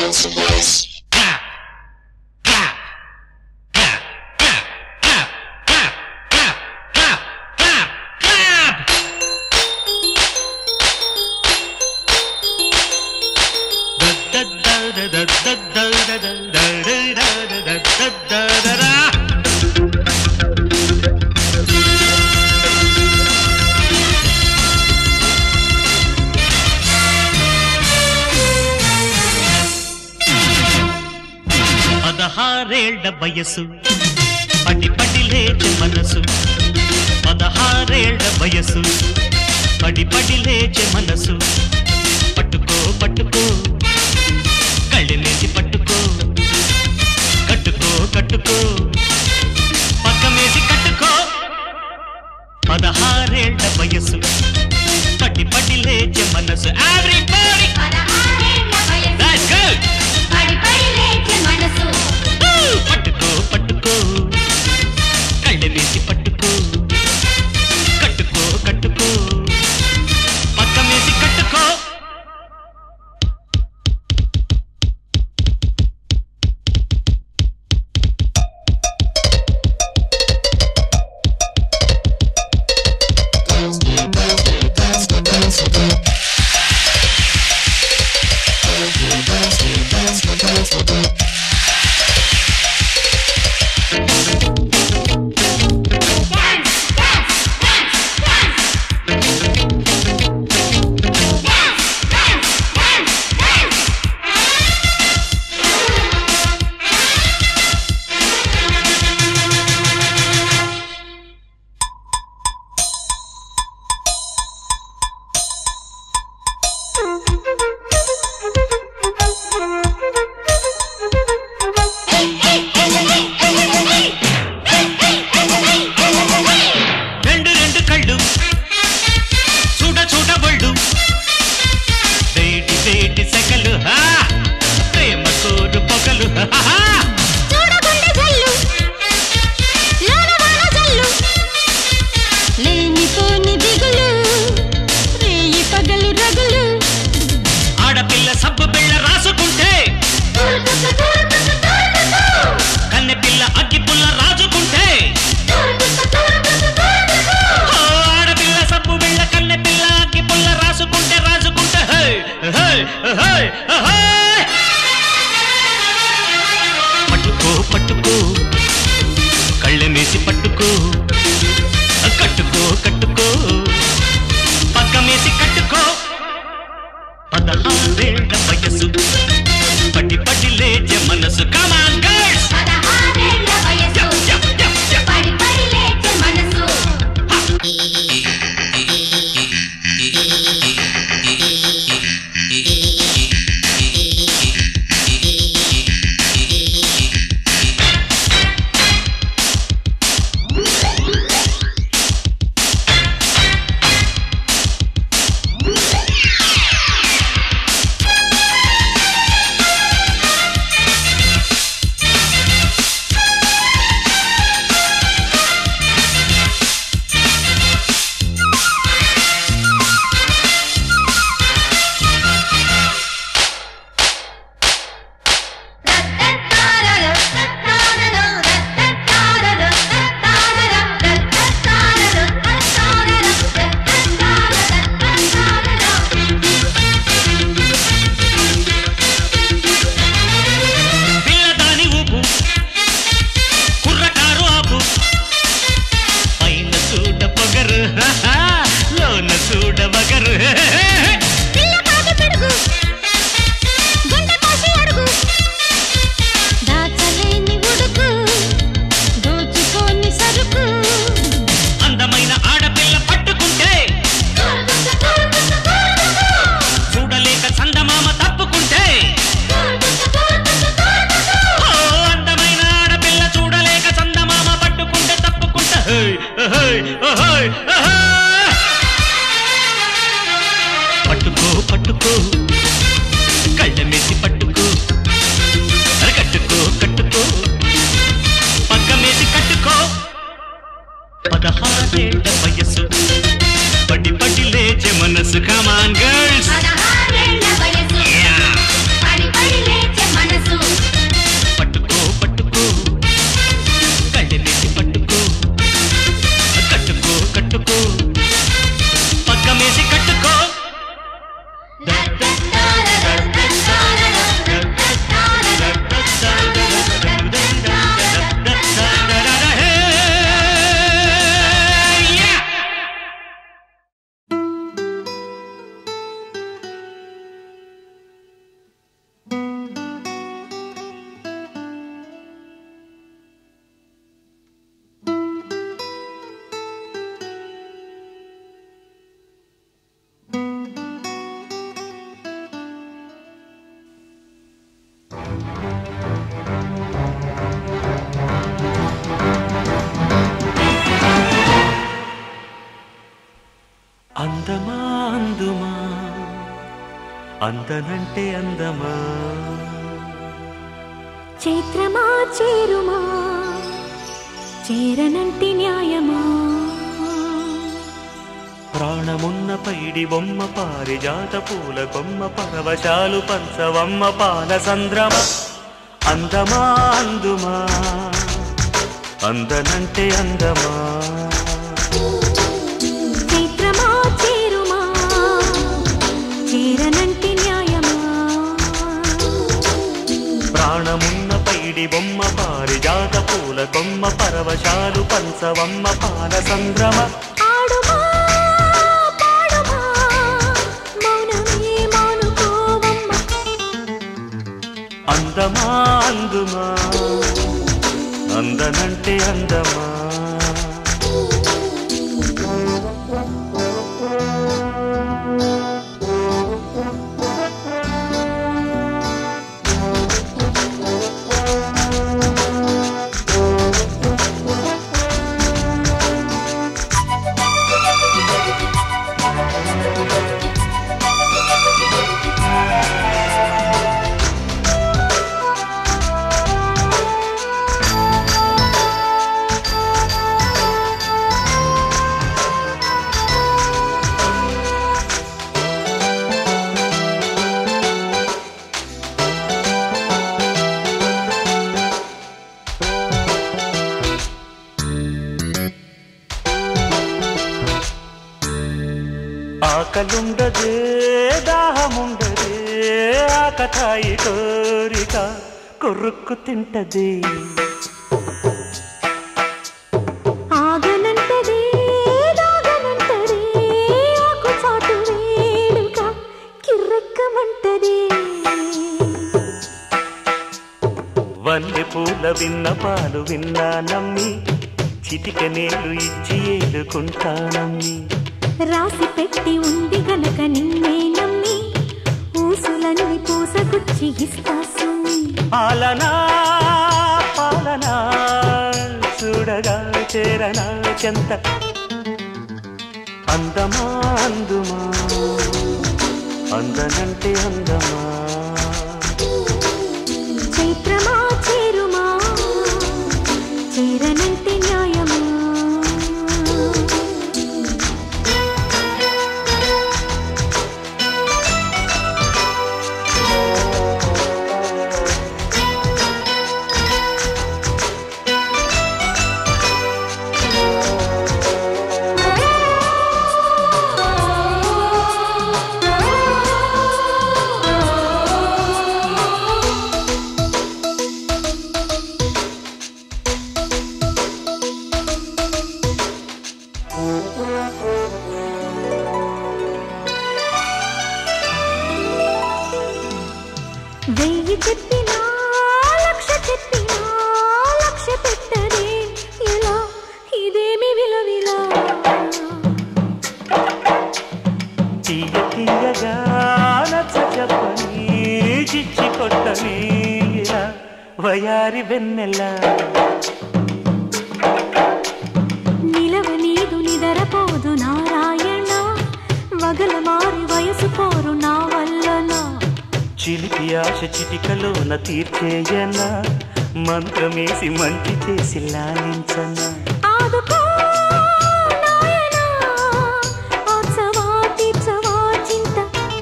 dancing ways. clap, clap, clap, clap, clap, clap, clap, clap, clap, clap. Da da da da da da da da da da da da da da da. పదహారేళ్ల వయసు పడి పడి లేచే మనసు పదహారేళ్ల వయసు పడి పడి లేచే మనసు పట్టుకో పట్టుకో కళ్ళెలేసి పట్టుకో కట్టుకో కట్టుకో పక్కమేసి కట్టుకో పదహారేళ్ల వయసు పడి పడి లేచే మనసు ఎవ్రీబడి దట్స్ గుడ్ పట్టుకో పట్టుకో కళ్ళు వేసి పట్టుకో కట్టుకో కట్టుకో పక్క వేసి కట్టుకో Dance, dance, dance, dance, dance, dance. Dance, dance, dance, dance. రెండు రెండు కళ్ళు చూడ చూడ బళ్ళు వేటి వేటి సెగలు హా ప్రేమ కోరు పొగలు హా, హా, హా. చూడగుండె జల్లు లోన వాన జల్లు లేనిపోని దిగులు రేయి పగలు రగులు ఆడపిల్ల సబ్బు బిళ్ళ రాసుకుంటే కన్నె పిల్ల అగ్గి పుల్ల రాజుకుంటే ఓ ఆడపిల్ల సబ్బు బిళ్ళ కన్నె పిల్ల అగ్గి పుల్ల రాసుకుంటే రాజుకుంటే హే హే హే హే పట్టుకో పట్టుకో కళ్ళెమేసి పట్టుకో కట్టుకో కట్టుకో పక్కమేసి కట్టుకో పదహారేళ్ల వయసు పట్టి పట్టి లేచే మనసు కమాన్ గర్ల్స్ మనసు అందనంటే అందమా చైత్రమా చేరుమా చేరనంటి న్యాయమా ప్రాణమున్న పైడి బొమ్మ పారిజాత పూల కొమ్మ పరవశాలు పంచవమ్మ పాల సంద్రమ అందమా అందుమా అందనంటే అందమా చైత్రమా చేరుమా చేరనంటి న్యాయమా ప్రాణమున్న పైడి బొమ్మ పారిజాత పూల కొమ్మ పరవశాలు పంచవమ్మ పాల సంద్రమ ఆడుమా పాడుమా మౌనమే మానుకోవమ్మ అందమా అందుమా అందనంటే అందమా ఆకలుండదే దాహముండదే ఆకతాయి కోరిక కొరుక్కు తింటది ఆగనంటదే దాగనంటదే ఆకు చాటు వేడుక కిర్రెక్కమంటదే వన్నె పూల విన్న పాలు విన్నా నమ్మి చిటిక నేలు ఇచ్చి ఏలుకుంటానమ్మి రాసి పెట్టి ఉంది గనక నిన్నే నమ్మి ఊసులన్నీ పూసగుచ్చి ఇస్తా సుమ్మి పాలనా పాలనా చూడగా చేరనా చెంత అందమా అందుమా అందనంటే అందమా చైత్రమా చేరుమా చేరనంటే న్యాయమా వెయ్యి చెప్పినా లక్ష చెప్పినా లక్ష పెట్టదే ఇలా ఇదేమి విలవిలా తీయ తీయగా నచ్చ చెప్పని చిచ్చి కొట్టని ఇలా వయారి వెన్నెల నిలవ నీదు నిదరపోదు నారాయణ వగల మారి వయసు పోరు నా వల్లనా చిలిపి ఆశ చిటికలోన తీర్చేయన మంత్రమేసి మంచి చేసి లాలించన ఆదుకో నాయనా ఆచవా తీర్చవా చింత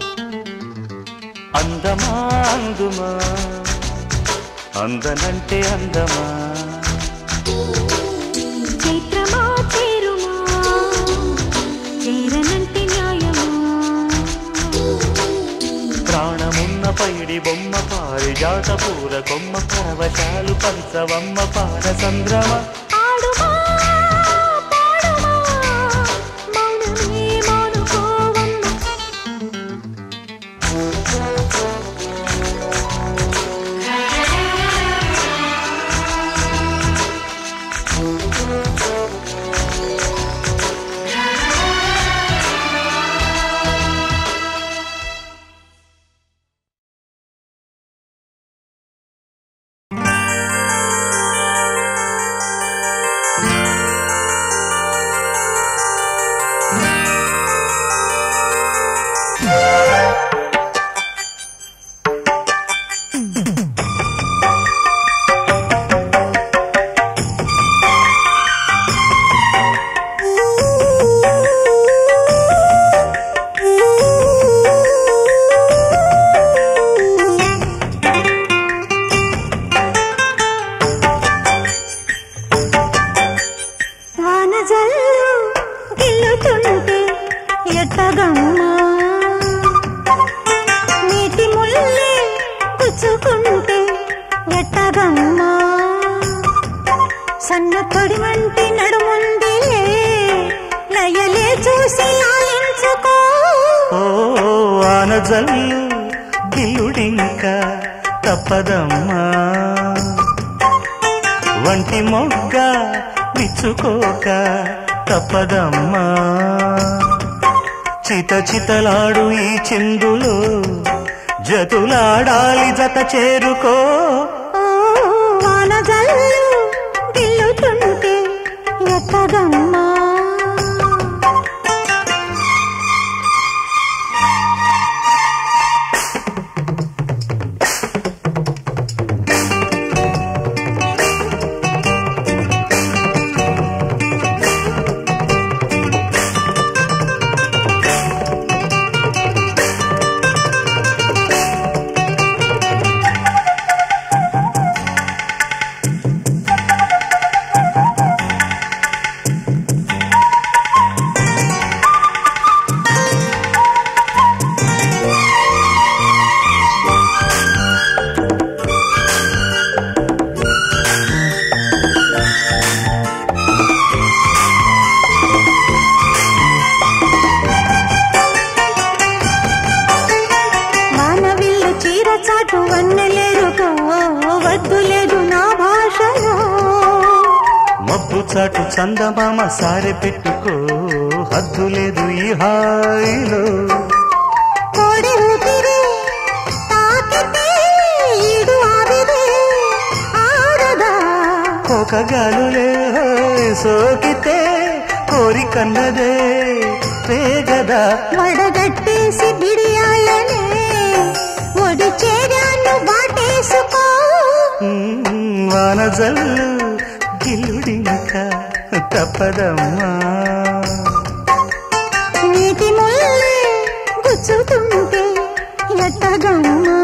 అందమా అందుమా అందనంటే అందమా చైత్రమా చేరుమా చేరనంటే న్యాయమా ప్రాణమున్న పైడి బొమ్మ పారిజాత పూల కొమ్మ పరవశాలు పంచవమ్మ పాల సంద్రమ ఆడుమా పాడుమా మౌనమే మానుకోవమ్మ Thank ఎత్తగమ్మా సన్న తొడిమంటి నడుముందిలే లయలే చూసి లాలించుకో ఓ ఆనజల్లు గిల్లుడింక తప్పదమ్మా వంటి మొగ్గ విచ్చుకోక తప్పదమ్మా చిత చితలాడు ఈ చిందులో జతులాడాలి జత చేరుకో ఓ వాన జల్లు గిల్లుతుంటే ఎత్తగమ్మా మానవిల్లు చీర చాటు వన్నెలేరుకో వద్దు లేదు నా భాషలో మబ్బు చాటు చందమామ సారె పెట్టుకో హద్దు లేదు ఈ హాయిలో కోడి ఊపిరి తాకితే ఈడు ఆవిరి ఆడదా కోకగాలులే సోకితే కోరికన్నదే పేగదా వడగట్టేసి బిడియాలనే ఒడి చేరాను వాటేసుకో మ్మ్, వానజల్లు గిల్లుడింక తప్పదమ్మా నీటి ముల్లే గుచ్చుతుంటే ఎట్టగమ్మా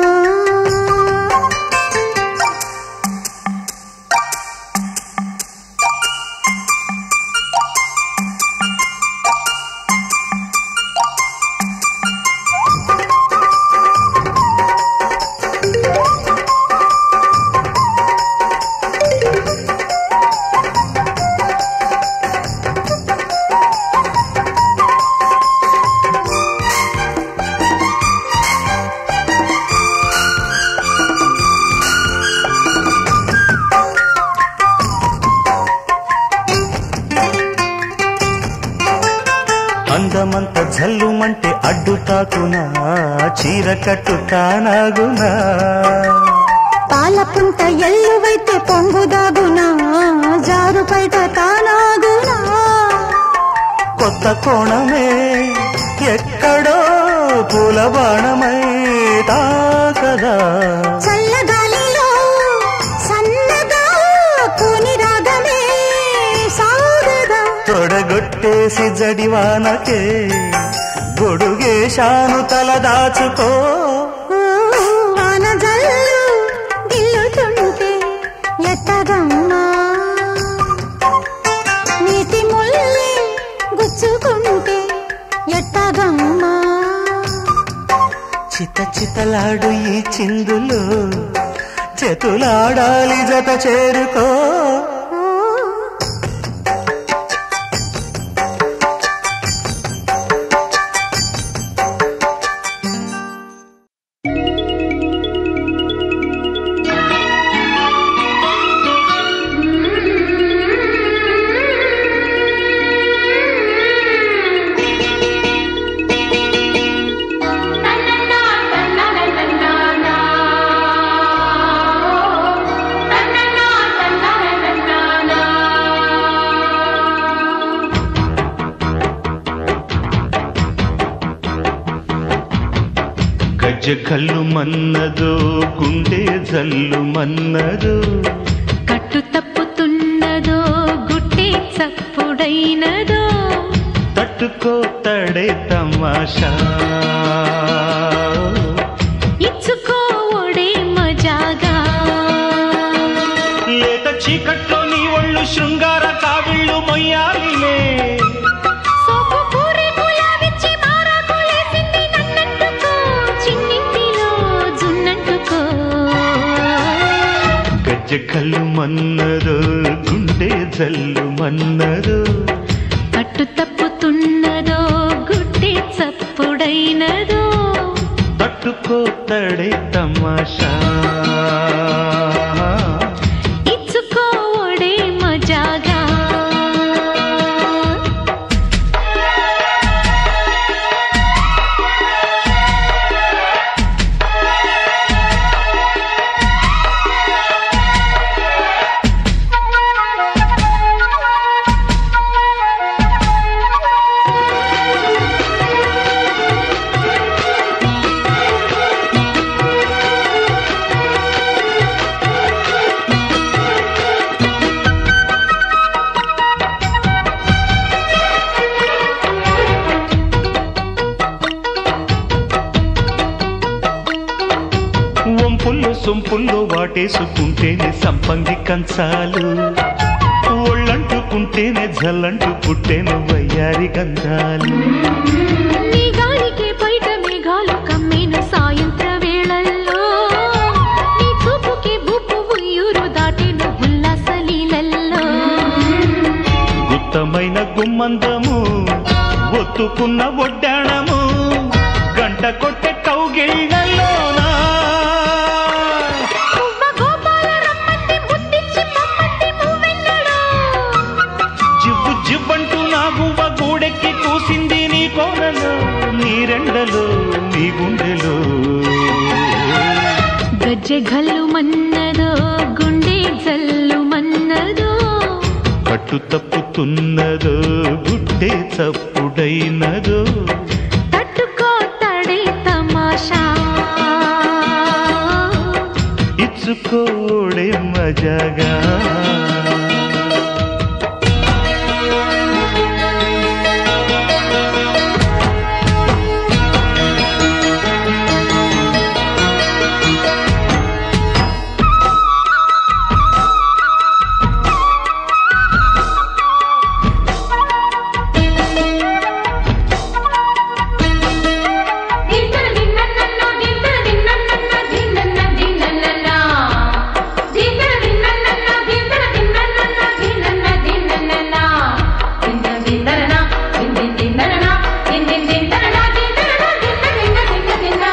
అందమంత జల్లుమంటే అడ్డు తాకునా చీర కట్టు తానాగునా పాలపుంట ఎల్లువైతే పొంగుదాగునా జారు బయట తానాగునా కొత్త కోణమే ఎక్కడో పూల బాణమై తాకదా చల్లగాలిలో సన్నగా కూని రాగమే సాగదా తొడగొట్టేసి జడివానకే గొడుగేశాను తల దాచుకో ఓ, వాన జల్లు గిల్లుతుంటే ఎత్తగమ్మా నీటి ముల్లి గుచ్చుకుంటే ఎత్తగమ్మా చిత చితలాడు ఈ చిందులు చేతులాడాలి జత చేరుకో ఓ, గజ్జ కళ్ళు మన్నదో గుండె జల్లు మన్నదో కట్టు తప్పుతున్నదో గుట్టే చప్పుడైనదో తట్టుకో తడే తమాషా ఇచ్చుకోవడే మజాగా లేత చీకట్లో నీ ఒళ్ళు శృంగార కావిళ్ళు మొయ్యాలిలే సోపు పూరి గులాబిచ్చి మారాకులేసింది నన్నంటుకో చిన్నింటిలో జున్నంటుకో గజ్జ గజ్జె కళ్ళు మన్నదో గుండె జల్లు మన్నదో కట్టు తప్పుతున్నదో గుడ్డి చప్పుడైనదో తట్టుకోతడే తమాషా ఇచ్చుకోవడే మజాగా వంపుల్లో సొంపుల్లో వాటేసుకుంటేనే సంపంగి కంచాలు ఒళ్ళంటుకుంటేనే జల్లంటు పుట్టేను వయ్యారి గంధాలు నీ గాలికే బయట మేఘాలు కమ్మిన సాయంత్ర వేళల్లో నీ చూపుకి బూపు ఉయ్యూరు దాటిన ఉల్లాస లీలల్లో గుత్తమైన గుమ్మందము ఒత్తుకున్న ఒడ్డాణము గంట కొట్టే కౌగిళ్ళలోనా పువ్వ గోపాల రమ్మంటే ముద్దిచ్చి పమ్మంటే నువ్వెన్నడో జివ్వు జివ్వంటూ నా గువ్వ గూడెక్కి కూసింది నీ కోరలో నీ రెండలో నీ గుండెలో గజ్జె గల్లు మన్నదో గుండె జల్లు మన్నదో పట్టు తప్పుతున్నదో గుడ్డే చప్పుడైనదో తట్టుకో తడే తమాషా ఇచ్చుకోడే మజాగా దిన్నన దిన్నన్న దిన్నన దిన్నన్న దిన్నన్న దిన్నన్న దిన్నన దిన్నన్న దిన్నన దిన్నన్న దిన్నన్న దిన్నన్న దిన్న దిన్నన దిన్న దిన్నన దిన్న దిన్నన దిన్నన దిన్న దిన్న దిన్న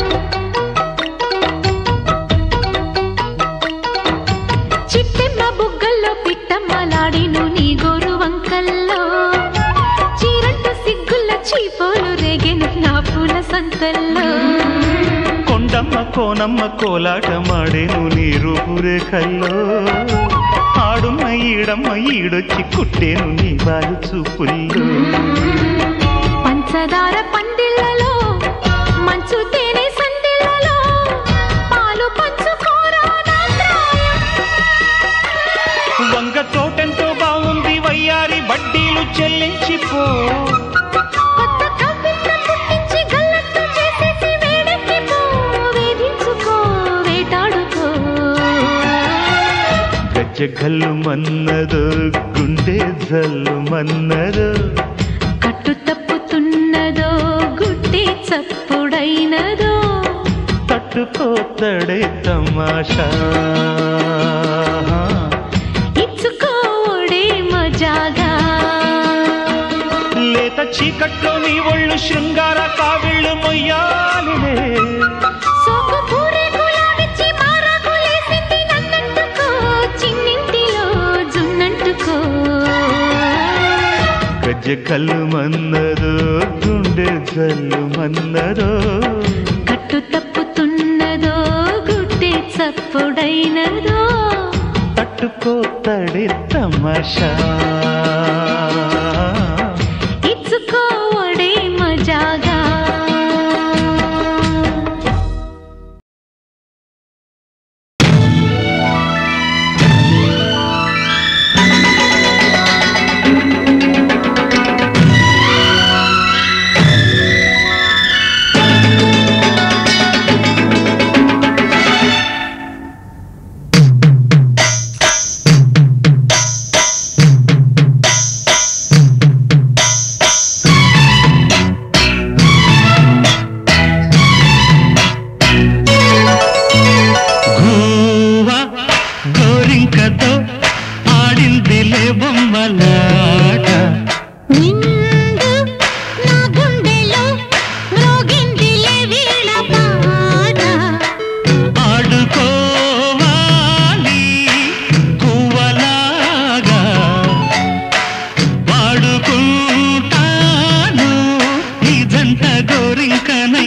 చిట్టెమ్మ బుగ్గల్లో పిట్టమ్మలాడిను నీ గోరు వంకల్లో చీరంట సిగ్గుల చీపోలు రేగెను నా పూల సంతల్లో కొండమ్మ కోనమ్మ కోలాటమాడేను నీ రూపురేఖల్లో ఆడున్న ఈడమ్మ ఈడొచ్చి కుట్టేను నీ బాలు చూపుల్లో పంచదార పందిళ్ళలో మంచు తేనె సందిళ్ళలో పాలు పంచుకోరా నా ప్రాయం. వంగ తోటెంతో బాగుంది వయ్యారి వడ్డీలు చెల్లించిపో కొత్త కవిత్వం పుట్టించి గల్లత్తు చేసేసి వేడెక్కిపో, వేధించుకో, వేటాడుకో. గజ్జ గల్లు మన్నదో గుండె జల్లు మన్నదో కట్టు తప్పుతున్నదో గుడ్డి చప్పుడైనదో తట్టుకోతడే తమాషా ఇచ్చుకోడే మజాగా లేత చీకట్లో నీ ఒళ్ళు శృంగార కావిళ్ళు మొయ్యాలిలే సోకు పూరే గులాబిచ్చి మారాకులేసింది నన్నంటుకో చిన్నింటిలో జున్నంటుకో గజ్జ కళ్ళు మన్నదో గుండె జల్లు మన్నదో కట్టు తప్పుతున్నదో గుడ్డి చప్పుడైనదో తట్టుకోతడే తమాషా ఇచ్చుకోవడే మజాగా Thank గోరింకతో ఆడిందిలే బొమ్మలాట నిండు నా గుండెలో మ్రోగిందిలే వీణ పాట ఆడుకోవాలి కువ్వలాగా వాడుకుంటాను నీ జంట గోరింకనై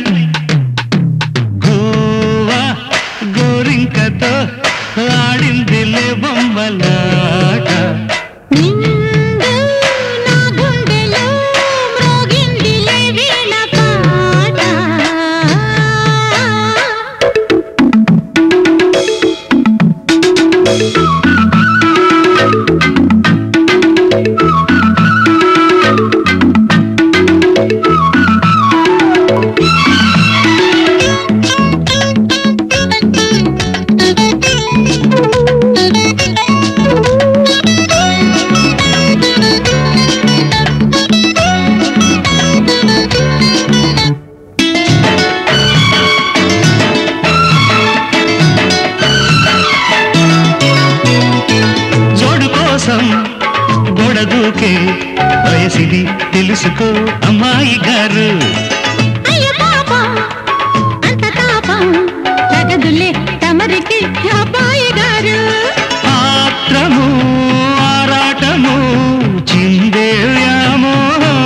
గోవా గోరింకతో ఆడిందిలే బొమ్మలాట నిండు నా గుండెలో మ్రోగిందిలే వీణ పాట జోడు కోసం గోడ దూకే వయసిది తెలుసుకో అమ్మాయి గారు అయ్య పాపం అంత తాపం తగదులే తమరికి అబ్బాయి గారు ఆత్రము ఆరాటము చిందే వ్యామోహం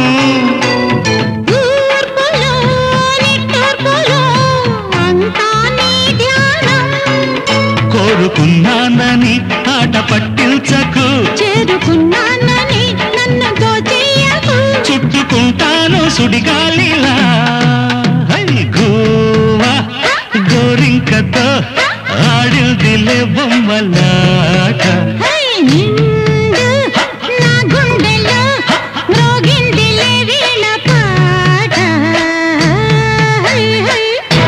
తూర్పులో నిట్టూర్పులో అంతా నీ ధ్యానం కోరుకున్నానని ఆట పట్టించకు చేరుకున్నానని నన్ను దోచేయకు చుట్టుకుంటాను సుడిగాలిలా హై గోవా గోరింకతో ఆడిందిలే బొమ్మలాట హై నిండు నా గుండెలో మ్రోగిందిలే వీణ పాట హై హై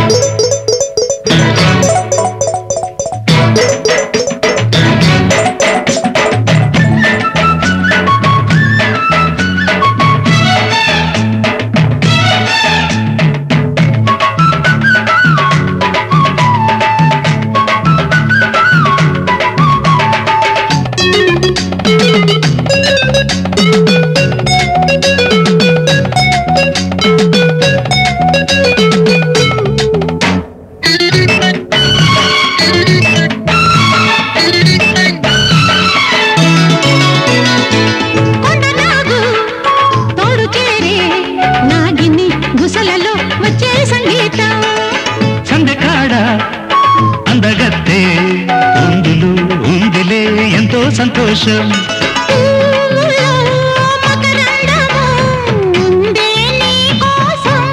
కొండనాగు తోడు చేరే నాగిని గుసలలో వచ్చే సంగీతం సందకాడ అందగత్తే ఉందులు ఉందిలే ఎంతో సంతోషం పూలో మకరందము ఉందే నీ కోసం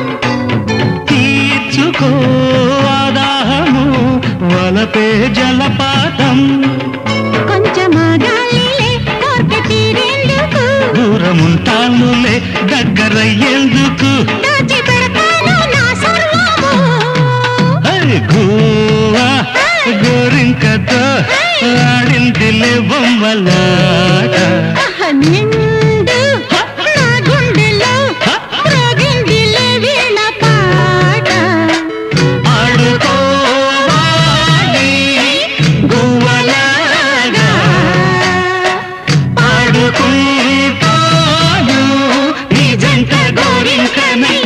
తీర్చుకో ఆదాహము వలపే జలపాతం కొంచెమాగాలిలే కోర్కె తీరేందుకు దూరముంటానులే దగ్గరయ్యేందుకు దాచి పెడతాను నా సర్వము హై గోవా గోరింకతో ఆడిందిలే బొమ్మలాట ఆహ, నిండు నా గుండెలో మ్రోగిందిలే వీణ పాట ఆడుకోవాలి గువ్వలాగా ఆడుకుంటాను నీ జంట గోరింకనై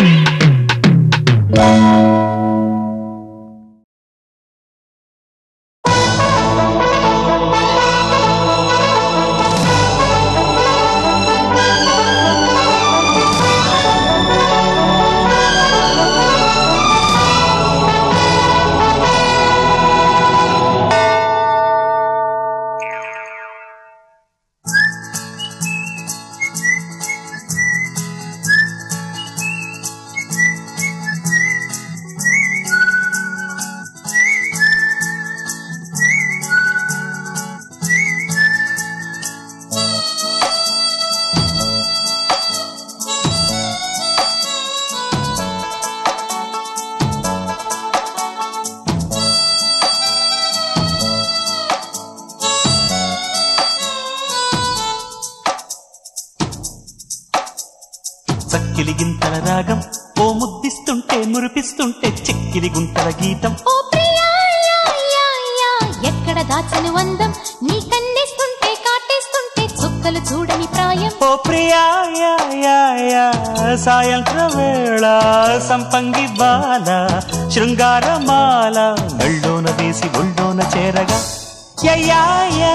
చక్కిలి గింతల రాగం ఓ ముద్దిస్తుంటే మురిపిస్తుంటే చెక్కిలి గుంతల గీతం ఓ ప్రియా యా, యా, యా, ఎక్కడ దాచను అందం నీ కన్నేస్తుంటే కాటేస్తుంటే చుక్కలు చూడని ప్రాయం ఓ ప్రియా యా, యా, యా, సాయంత్ర వేళ సంపంగి బాల శృంగారమాల మెళ్ళోన వేసి ఒళ్ళోన చేరగా యా, యా, యా.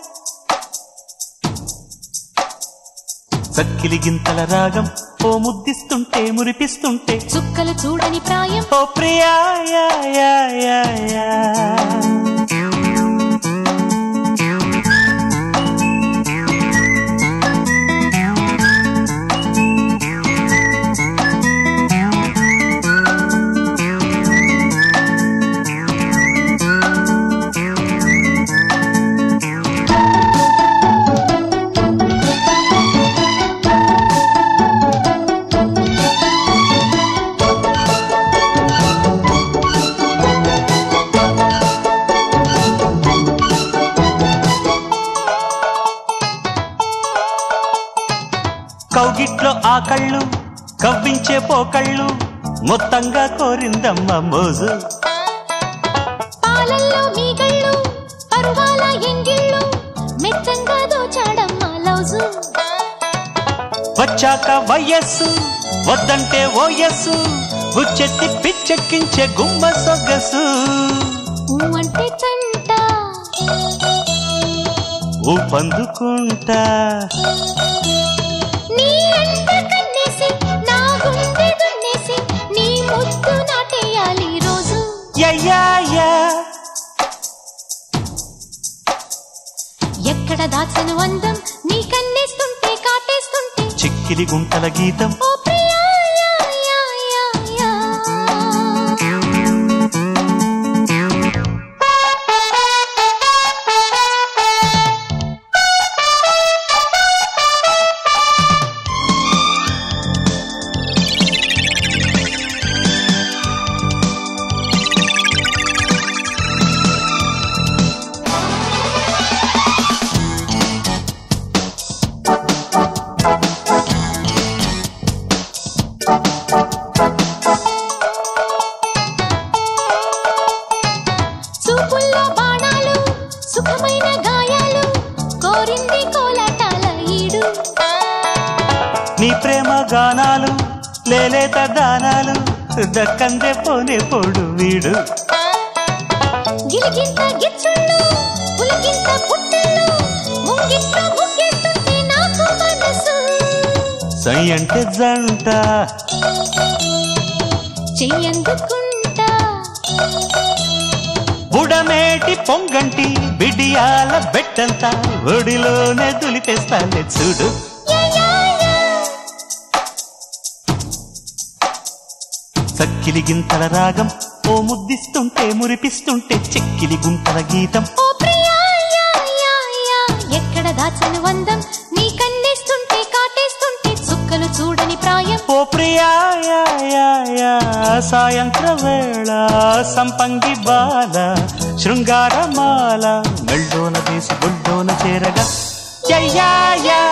చక్కిలి గింతల రాగం ఓ ముద్దిస్తుంటే మురిపిస్తుంటే చుక్కలు చూడని ప్రాయం ఓ ప్రియా యా, యా, యా, యా. కౌగిట్లో ఆ కళ్ళు కవ్వించే పోకళ్ళు మొత్తంగా కోరిందమ్మ మోజు పాలల్లో మీగళ్ళు పరువాల ఎంగిళ్ళు మెత్తంగా దోచాడమ్మా లౌజు వచ్చాక వయస్సు వద్దంటే ఓయస్సు గుచ్చెత్తి పిచ్చెక్కించే గుమ్మ సొగసు ఊ అంటే తంట ఊ పందుకుంటా నీ అంట కన్నేసి నా గుండె దున్నేసి నీ ముద్దు నాటేయాలి ఈ రోజు యయ్యాయా ఎక్కడ దాచను అందం నీ కన్నేస్తుంటే కాటేస్తుంటే చిక్కిలి గుంటల గీతం ఓ ప్రియా యా, యా, యా, యా. చూపుల్లో బాణాలు సుఖమైన గాయాలు కోరింది కోలాటాల ఈడు నీ ప్రేమ గానాలు లేలేత దానాలు దక్కందే పోనే పోడు వీడు గిలిగింత గిచ్చుళ్ళు పులకింత పుట్టళ్ళు ముంగిట్ల ముగ్గేస్తుంటే నాకు మనసు సై అంటే జంట చెయ్యందుకుంటా బుడమేటి పొంగంటి బిడియాల బెట్టంతా ఒడిలోనే దులిపేస్తాలే చూడు యా, యా, యా. చక్కిలి గింతల రాగం ఓ ముద్దిస్తుంటే మురిపిస్తుంటే చెక్కిలి గుంటల గీతం ఓ ప్రియా యా, యా, యా. ఎక్కడ దాచను అందం నీ కన్నేస్తుంటే కాటేస్తుంటే చుక్కలు చూడని ప్రాయం ఓ ప్రియా యా, యా, యా, సాయంత్ర వేళ సంపంగి బాల శృంగారమాల మెళ్ళోన వేసి బొడ్డోన చేరగా యయ్యాయా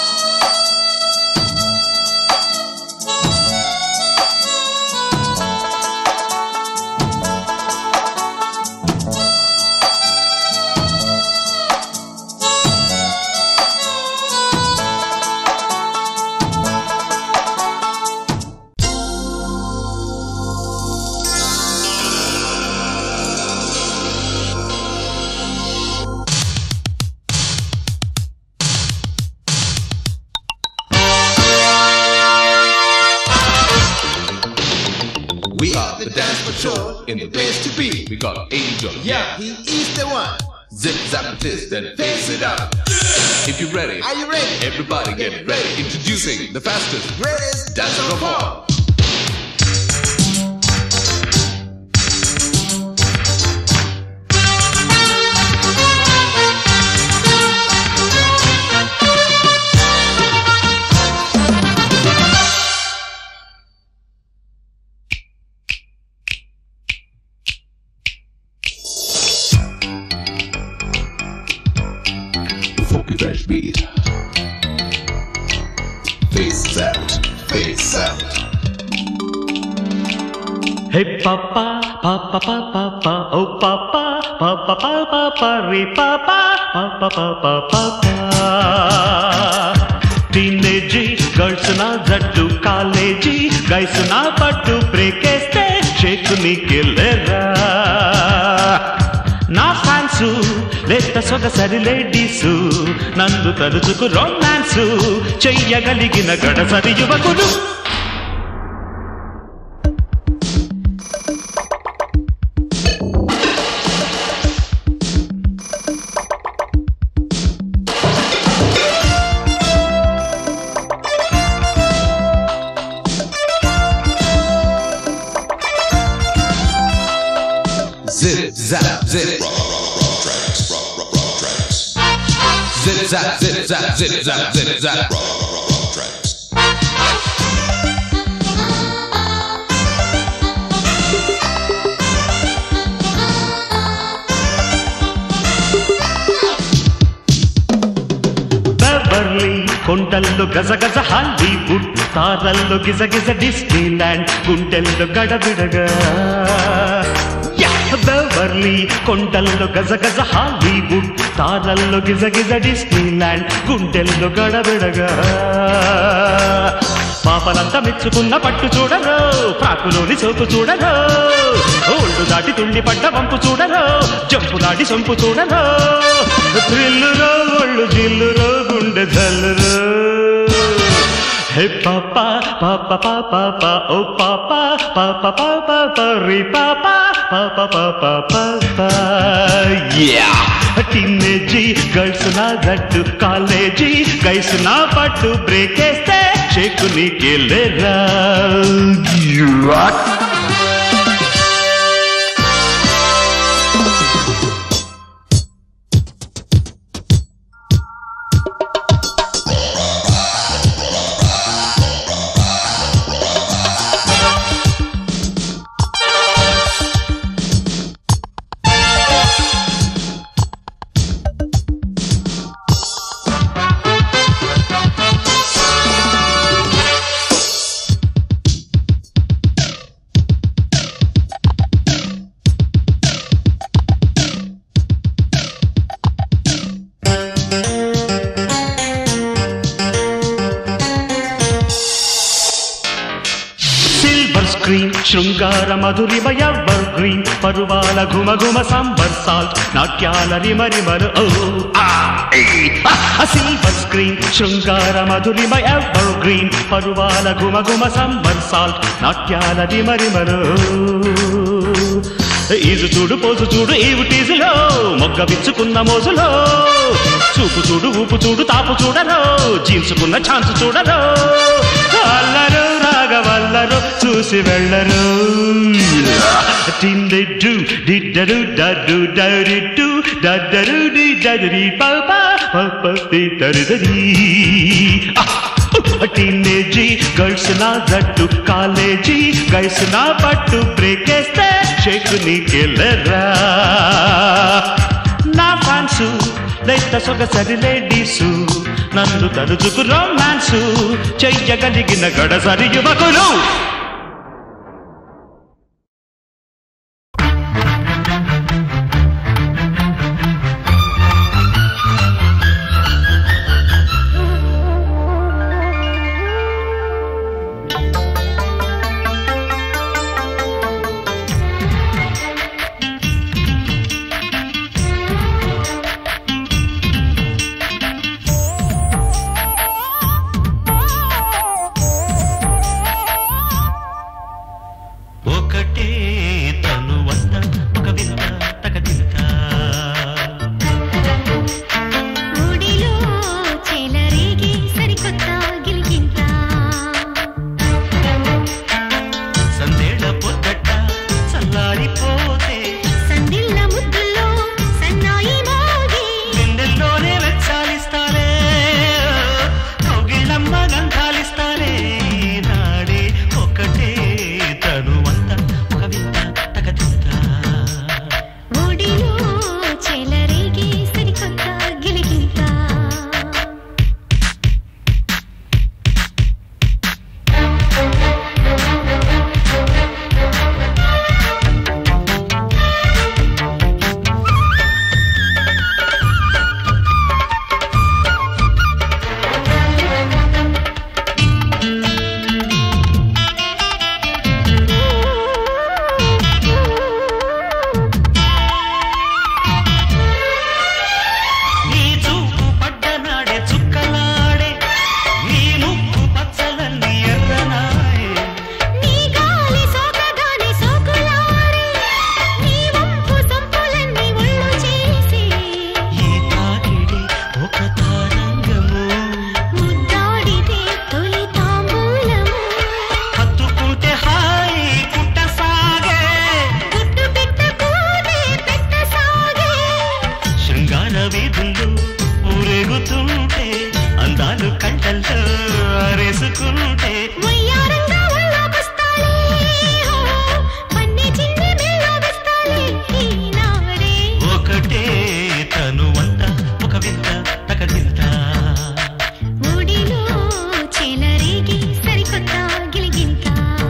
We are the dance patrol in the place to be. We got Angel. Yeah, he is the one. Zip, zap, twist, and face it up. If you're ready, Are you ready? everybody get ready. Introducing the fastest Greatest dancer of all. Funky fresh beat. Face out, face out. హే పాపా పాపా పాపా ఓ పాపా ప ప ప ప ప రి ప ప ప ప ప ప ప ప టీనేజీ గర్ల్స్ నా జట్టు కాలేజీ గైస్ నా పట్టు బ్రేక్ వేస్తే షేక్ నీకెళ్ళరా నా ఫ్యాన్స్ లేత సొగసరి లేడీసు నన్ను తలుచుకు రొమాన్సు చెయ్యగలిగిన గడసరి యువకులు Zip, zap, zip. Zip, zap, zip, zap, zip, zap, zip, zap. Beverly కొండల్లో గజగజ హాలీవుడ్ తారల్లో గిజగిజ డిస్నీల్యాండ్ గుండెల్లో గడబిడగా యా! బెవర్లీ కొండల్లో గజగజ హాలీవుడ్ తారల్లో గిజగిజ డిస్నీల్యాండ్ గుండెల్లో గడబిడగా పాపలంతా మెచ్చుకున్న పట్టు చూడరు ప్రాకులోని సోపు చూడరు ఓళ్ళు దాటి తుండి పడ్డ వంపు చూడరు జంపు దాటి సొంపు చూడరు థ్రిల్లురో ఒళ్ళు జిల్లురో గుండె జల్లురో హే పాప పాప పాప పా ఓ పాప పాప పాప పరి పాప పాప పాప పాప యా టీనేజీ గర్ల్స్ నా జట్టు కాలేజీ గైస్ నా పట్టు బ్రేక్ వేస్తే షేక్ నీకెళ్ళరా సిల్వర్ స్క్రీన్ శృంగార మధురిమయ ఎవర్ గ్రీన్ పరువాల ఘుమ ఘుమ సంబర్ సాల్ట్ నాట్యాల రిమరిమరు ఓ ఆ ఏ, ఆ, ఆ, సిల్వర్ స్క్రీన్ శృంగార మధురిమయ ఎవర్ గ్రీన్ పరువాల ఘుమ ఘుమ సంబర్ సాల్ట్ నాట్యాల రిమరిమరు ఈజు చూడు పోజు చూడు ఏవు టీజులో మొగ్గ విచ్చుకున్న మోజులో చూపు చూడు ఊపు చూడు తాపు చూడరు జీన్సుకున్న ఛాన్స్ చూడరు అల్లరు రాగవల్లరు చూసి వెళ్ళరు టిండెడ్డు డిడ్డరు డడ్డు డరిడ్డు డడ్డరు డిడ్డరి పాప పప్ప దరిదరి టీనేజీ గర్ల్స్ నా జట్టు కాలేజీ గైస్ నా పట్టు బ్రేక్ వేస్తే షేక్ నీకెళ్ళరా నా ఫ్యాన్సు లైత సొగసరి లేడీసు నన్ను తరుచుకు రొమాన్సు చెయ్యగలిగిన గడసరి యువకులు ఆ చేసుకుంటే వయ్యారంగా ఒళ్ళోకొస్తాలే, ఓ, పన్ని చిన్ని మెళ్ళోకొస్తాలే, ఈనాడే. ఒకటే తను వంట ఒక వింత తకదింత ఒడిలో చెలరేగి సరికొత్త గిలిగింత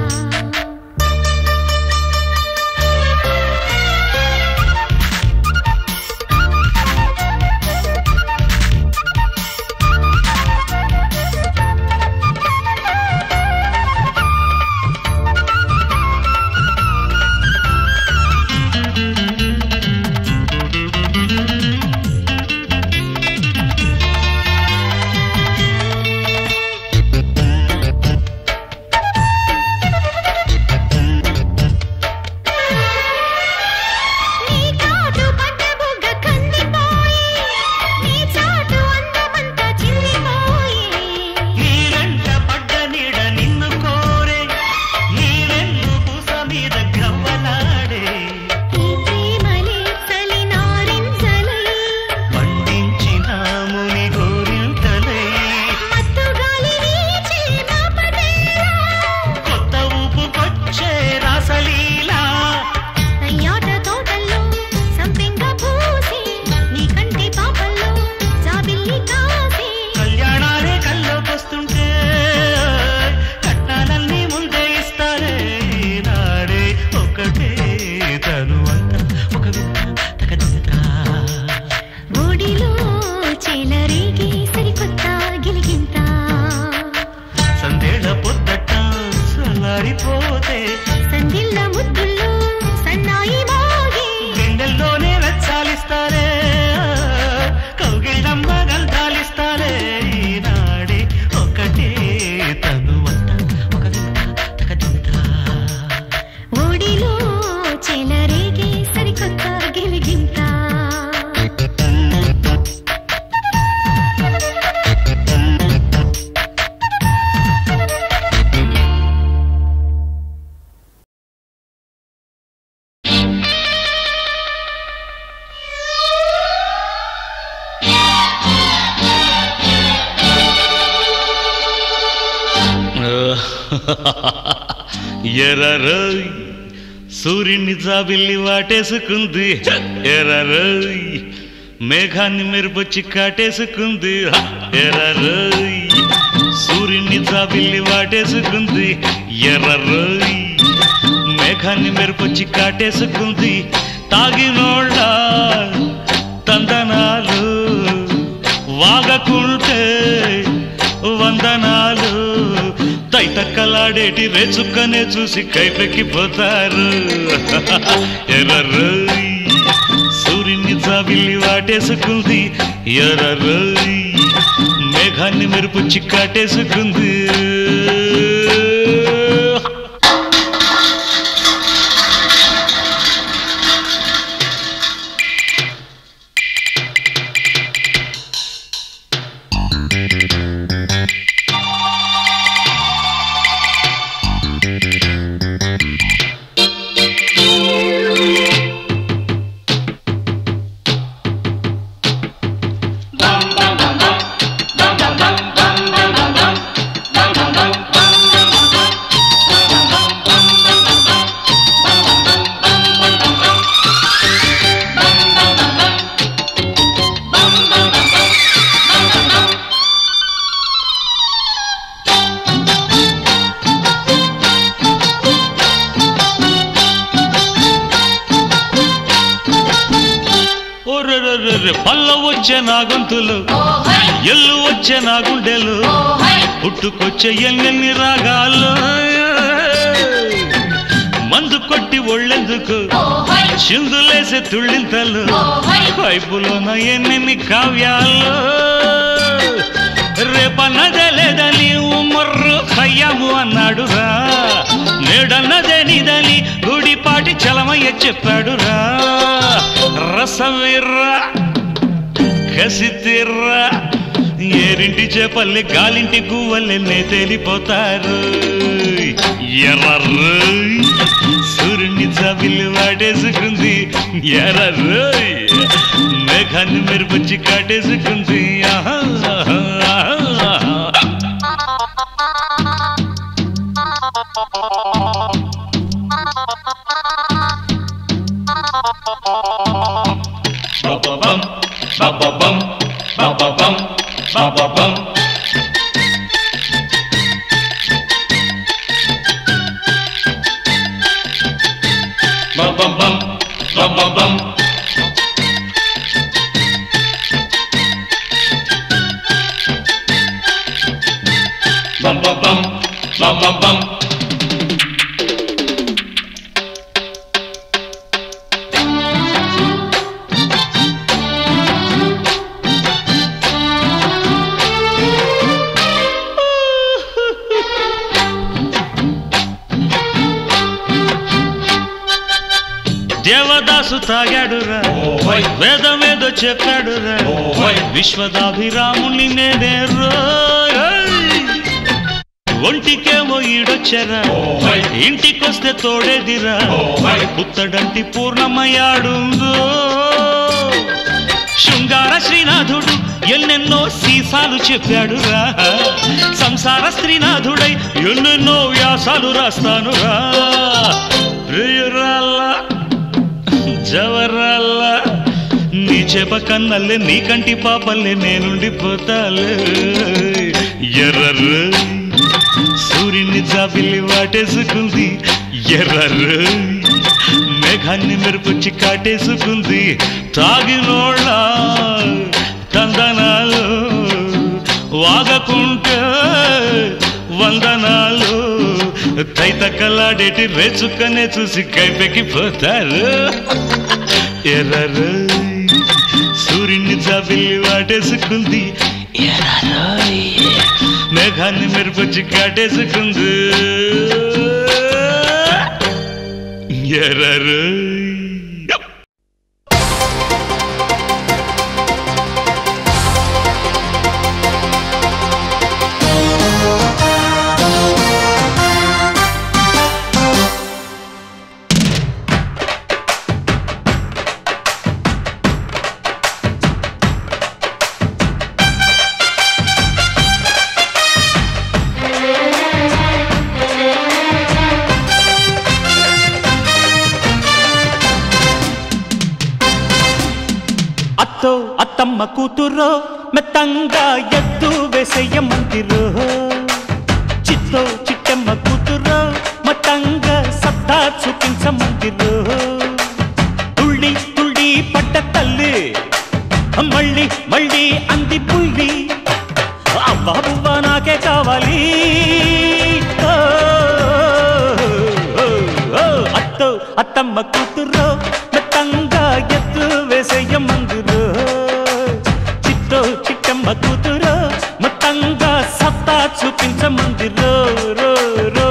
నీ కాటు పడ్డ బుగ్గ కందిపోయి నీ చాటు అందమంతా చిందిపోయి నీ వెంట పడ్డ నీడ నిన్ను కోరే నీ వెన్ను పూస మీద గవ్వలాడే ఈ ప్రేమలే చలి నారింజలై పండించిన ముని గోరింతలై మత్తు గాలి వీచే మాపటేలా కొత్త ఊపుకొచ్చే రాసలీలా అయ్యాట తోటల్లో సంపెంగ పూసి నీ కంటి పాపల్లో జాబిల్లి కాసి కళ్యాణాలే కల్లోకొస్తుంటే కట్నాలన్నీ ముందే ఇస్తారే నాడే ఒకటే తను అంత ఒక వింత తగదిత ఒడిలో చెలరేగి సరికొత్త గిలిగింత సందేళ పొద్దట సలారిపోతే సందిల్ల ముద్దుల్లో సన్నాయి మోగి గుండెల్లోనే వెచ్చాలిస్తారే కౌగిళ్ళమ్మ గంధాలిస్తారే నాడే ఒకటే తను అంత ఒక వింత తగదిత ఒడిలో చెలరేగి సరికొత్త గిలిగింత ఎర్రరోయ్ సూర్యుని జాబిల్లి వాటేసుకుంది ఎర్రరోయ్ మేఘాన్ని మెరుపొచ్చి కాటేసుకుంది ఎర్రరోయ్ సూర్యుని జాబిల్లి వాటేసుకుంది ఎర్రరోయ్ మేఘాన్ని మెరుపొచ్చి కాటేసుకుంది తాగినోళ్ళ తందనాలు వాగకుంటే వందనాలు తైతక్కలాడేటి రేచుక్కనే చూసి కైపెక్కిపోతారు ఎర్రరోయ్ సూర్యుని జాబిల్లి వాటేసుకుంది ఎర్రరోయ్ మేఘాన్ని మెరుపు చిక్కాటేసుకుంది ఒర్రెర్రెర్రె పల్ల వచ్చే నా గొంతులు ఎల్లు వచ్చే నా గుండెలు పుట్టుకొచ్చే ఎన్నెన్ని రాగాలు మందు కొట్టి ఒళ్ళెందుకు చిందులేసే తుళ్ళింతలు పైపులోన ఎన్నెన్ని కావ్యాలు రేపన్నదే లేదని ఉమ్మర్రు ఖయ్యాము అన్నాడురా నేడన్నదే నిదని గుడిపాటి చలమయ్య చెప్పాడురా రసవీర్రా కసితీర్రా ఏరింటి చేపల్లి గాలింటి గువ్వలెన్నే తేలిపోతారు ఎర్రర్రు సూర్యుని జాబిల్లి వాడేసుకుంది ఎర్రర్రు మేఘాన్ని మెరుపుచ్చి కాటేసుకుంది ఆహా, ఆహా, ఆహా. bum bum bum. Bum bum bum, bum bum bum. Bum bum bum, bum bum bum. Devadasu తాగాడురా ఓయ్. వేదమేదో చెప్పాడురా ఓయ్. విశ్వదాభిరాముని నేనే రోయ్. ఒంటికేమో ఈడొచ్చరా ఓయ్. ఇంటికొస్తే తోడేదిరా ఓయ్. పుత్తడంటి పూర్ణమయ్యాడుందో శృంగార శ్రీనాథుడు ఎన్నెన్నో సీసాలు చెప్పాడురా సంసార స్త్రీనాథుడై ఎన్నెన్నో వ్యాసాలు రాస్తానురా ప్రియురాల్లా జవరాల్లా నీ చెప కన్నల్లే నీ కంటి పాపల్లే నేనుండిపోతాలే ఎర్రరు సూర్యుని జాబిల్లి వాటేసుకుంది ఎర్రరు మేఘాన్ని మెరుపుచ్చి కాటేసుకుంది తాగినోళ్ళ తందనాలు వాగకుంటే వందనాలు తైతక్కలాడేటి రేచుక్కనే చూసి కైపెక్కిపోతారు ఎర్రరు సూర్యుని జాబిల్లి వాటేసుకుంది ఎర్రరోయ్. మేఘాన్ని మెరుపొచ్చి కాటేసుకుంది ఎర్రరు అత్తో అత్తమ్మ కూతురో మెత్తంగా ఎత్తు వేసేయ మందిరో చిత్తో చిట్టమ్మ కూతురో మతంగా సత్తా చూపించమందిరో తుళ్ళి తుళ్ళి పట్ట తల్లి మళ్ళీ మళ్ళీ అంది పుల్లి అవ్వా బువ్వ నాకే కావాలి ఓ, ఓ, ఓ, అత్తో అత్తమ్మ కూతురో మెత్తంగా ఎత్తు వేసేయ మందురో చిట్టో చిట్టమ్మ కూతురో మొత్తంగా సత్తా చూపించమందిరో రో రో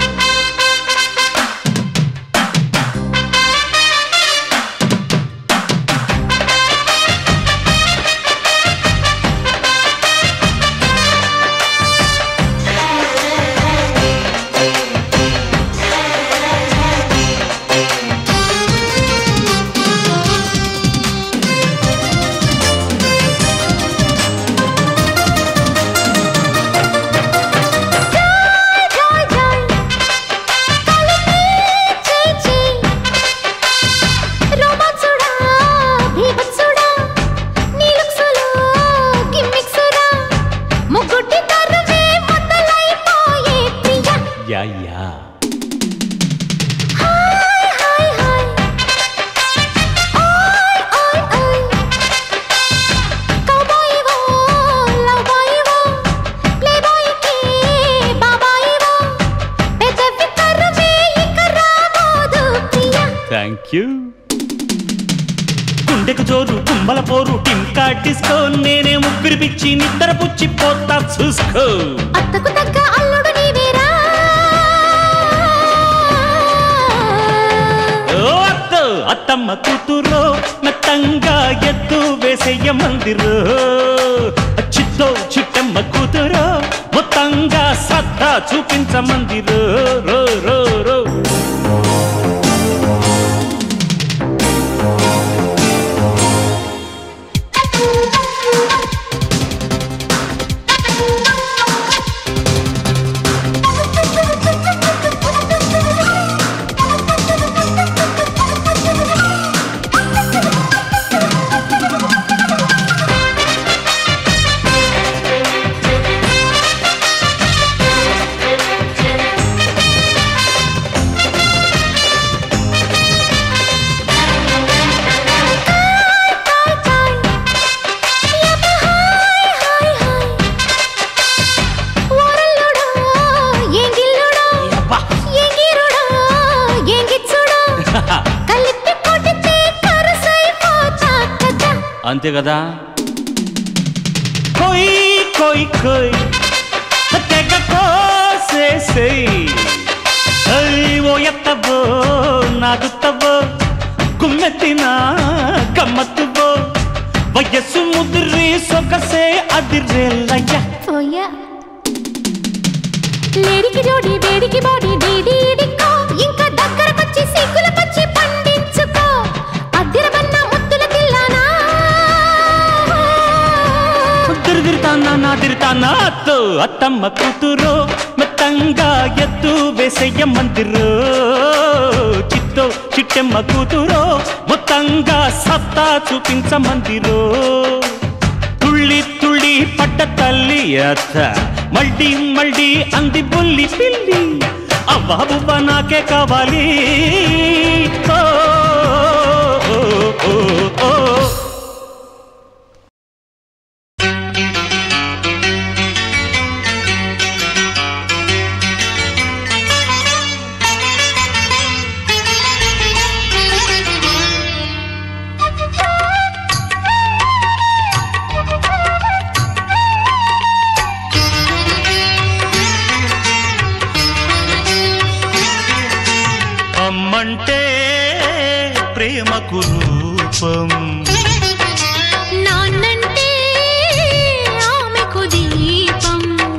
జాయ్ జాయ్ కలిపి చేయి చేయి రోమాన్సుడా భీభత్సుడా నీ లుక్సులో గిమ్మిక్సురా ముగ్గుటి తరువే మొదలైపోయే ప్రియ యా యా హాయ్ హాయ్ హాయ్ ఓయ్ ఓయ్ ఓయ్ కౌబాయివో లవ్బాయివో ప్లేబాయ్కి బాబాయివో పెదవి తరువే ఇక రాబోదు ప్రియ థ్యాంక్ యూ గుండెకు జోరు కుంబల పోరు టింకా డిస్కో నేనే ముగ్గురు పిచ్చి నిద్ర పుచ్చి పోతా చూసుకో అత్తకు తగ్గ అల్లుడు నీవేరా ఓ అత్త అత్తమ్మ కూతురు మెత్తంగా ఎత్తు వేసేయ మందిరు చిత్తో చిట్టమ్మ కూతురు మొత్తంగా సత్తా చూపించమందిరు రో రో రో ఆ అంతే కదా కొయ్ కొయ్ కొయ్ తెగ కోసేసేయ్ ఓ ఎత్తవో నాగుత్తవో గుమ్మెత్తిన గమ్మత్తువో వయస్సు ముదిరి సొగసే అదిరేలయ్య ఓయా లేడికి జోడి వేడికి బాడీ డీడీ డిక్కో ఇంకా దగ్గరకొచ్చి సిగ్గుల పచ్చి పండించుకో అద్దెరబన్న ముద్దుల తిల్లానా తిరుదిరుతానా నా తిరుతానా అత్తు అత్తమ్మ కూతురు మెత్తంగా ఎత్తు వేసయ్య మందిరు చిత్తో చిట్టెమ్మ కూతురు మొత్తంగా సత్తా చూపించ మందిరు తుళ్ళి తుళ్ళి పడ్డ తల్లి అత్త మళ్ళీ మళ్ళీ అంది బుల్లి పిల్లి అవ్వా బువ్వ నాకే కావాలి ఓ, ఓ, ఓ, ఓ, ఓ. అమ్మంటే ప్రేమకు రూపం నాన్నంటే ఆమెకు దీపం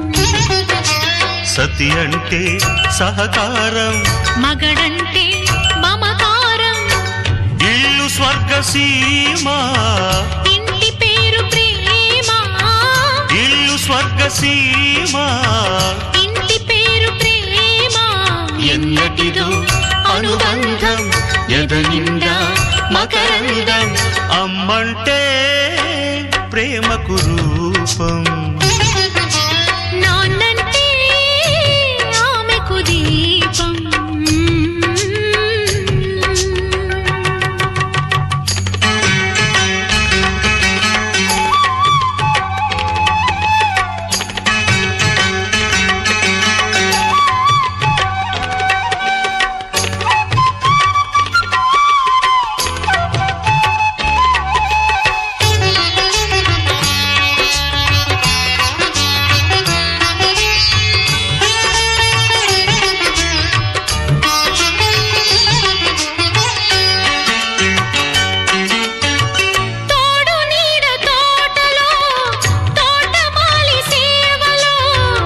సతి అంటే సహకారం మగడంటే మమకారం ఇల్లు స్వర్గ సీమ ఇంటి పేరు ప్రేమ ఇల్లు స్వర్గ సీమ ఇంటి పేరు ప్రేమ ఎన్నటిదో అనుబంధం ఎదనిండా మకరందం అమ్మంటే ప్రేమకు రూపం నాన్నంటే ఆమెకు దీపం తోడు నీడ తోటలో తోటమాలి సేవలో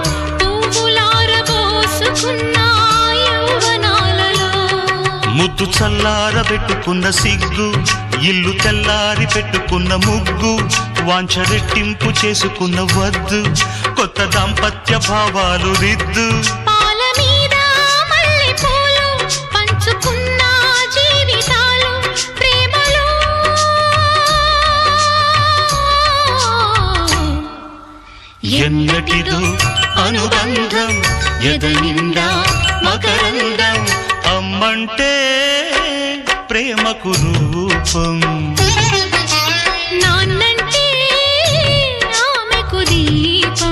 పువ్వులారబోసుకున్న యౌవనాలలో ముద్దు చల్లార పెట్టుకున్న సిగ్గు ఇల్లు తెల్లారి పెట్టుకున్న ముగ్గు వాంఛ రెట్టింపు చేసుకున్న వద్దు కొత్త దాంపత్య భావాలు రిద్దు పాల మీద మల్లె పూలు పంచుకున్న జీవితాలు ప్రేమలో ఎన్నటిదో అనుబంధం ఎదనిండా మకరందం అమ్మంటే ప్రేమకు రూపం నాన్నంటే ఆమెకు దీపం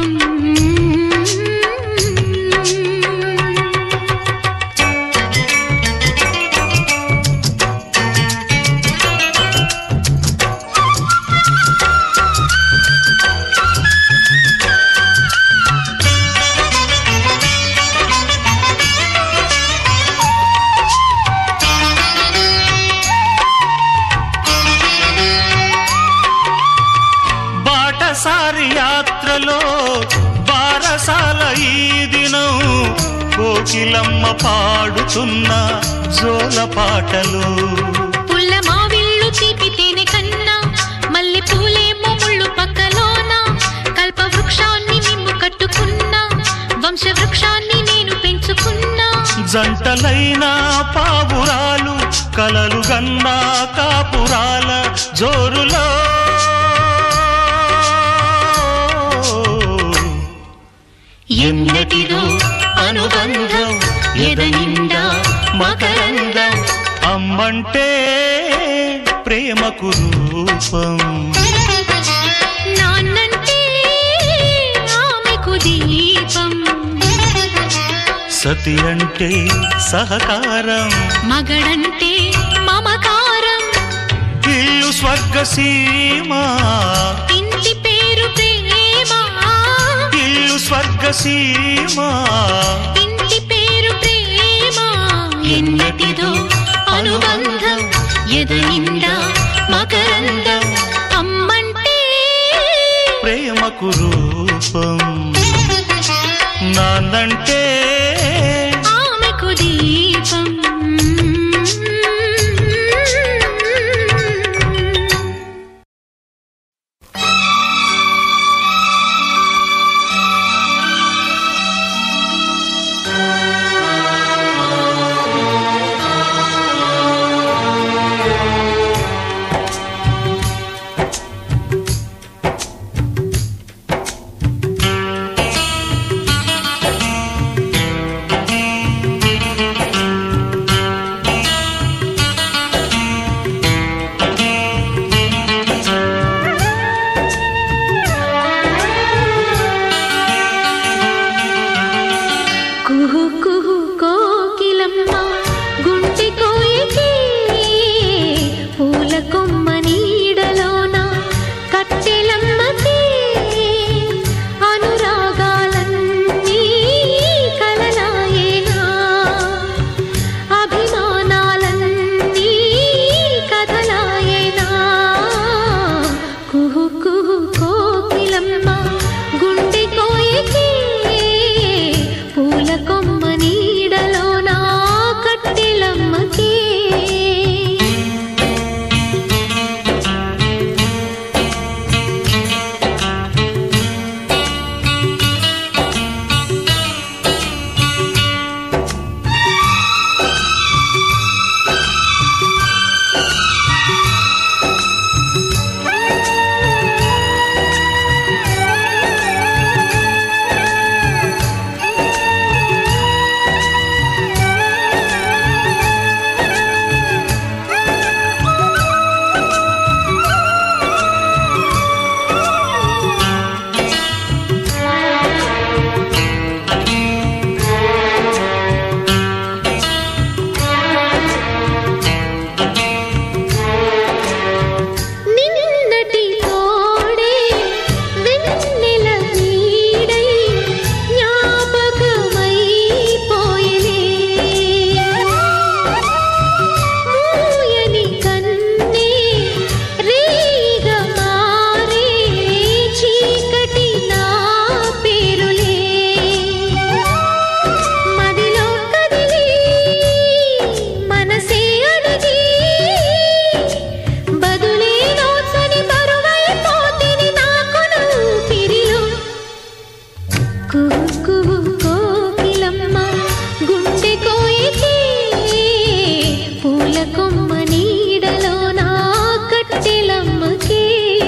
బాటసారి యాత్రలో బారసాల ఈ దినం కోకిలమ్మ పాడుతున్న జోల పాటలు పుల్ల మావిళ్ళు తీపి తేనె కన్నా మల్లె పూలేమో ముళ్ళు పక్కలోన కల్ప వృక్షాన్ని నిమ్ము కట్టుకున్నా వంశ వృక్షాన్ని నేను పెంచుకున్నా జంటలైన పావురాలు కలలు గన్నా కాపురాల జోరులో ఎన్నటిదో అనుబంధం ఎదనిండా మకరందం అమ్మంటే ప్రేమకు రూపం నాన్నంటే ఆమెకు దీపం సతి అంటే సహకారం మగడంటే మమకారం ఇల్లు స్వర్గసీమ ఇంటి పేరు ప్రేమ ఇల్లు స్వర్గసీమ ఇంటి పేరు ప్రేమ ఎన్నటిదో అనుబంధం ఎదనిండా మకరందం అమ్మంటే ప్రేమకు రూపం నాందంటే ఆమెకు దీపం కుహు కుహు కోకిలమ్మ గుండె కోయికి పూల కొమ్మ నీడలోన కట్టెలమ్మకి అనురాగాలన్నీ కలలాయేనా అభిమానాలన్నీ కథలాయేనా కుహు కుహు కోకిలమ్మ గుండె కోయికి పూల కొమ్మ నీడలోన కట్టెలమ్మకి నిన్నటి తోడే వెన్నెల నీడై జ్ఞాపకమై పోయలే మూయని కన్నే రేగ మారే చీకటి నా పేరులే మదిలో కదిలి మనసే అడిగి బదులే నోచని బరువైపోతిని నాకు ఊపిరిలో కుహు కుహు కోకిలమ్మ గుండె కోయికి పూల కొమ్మ నీడలో నా కట్టెలమ్మకి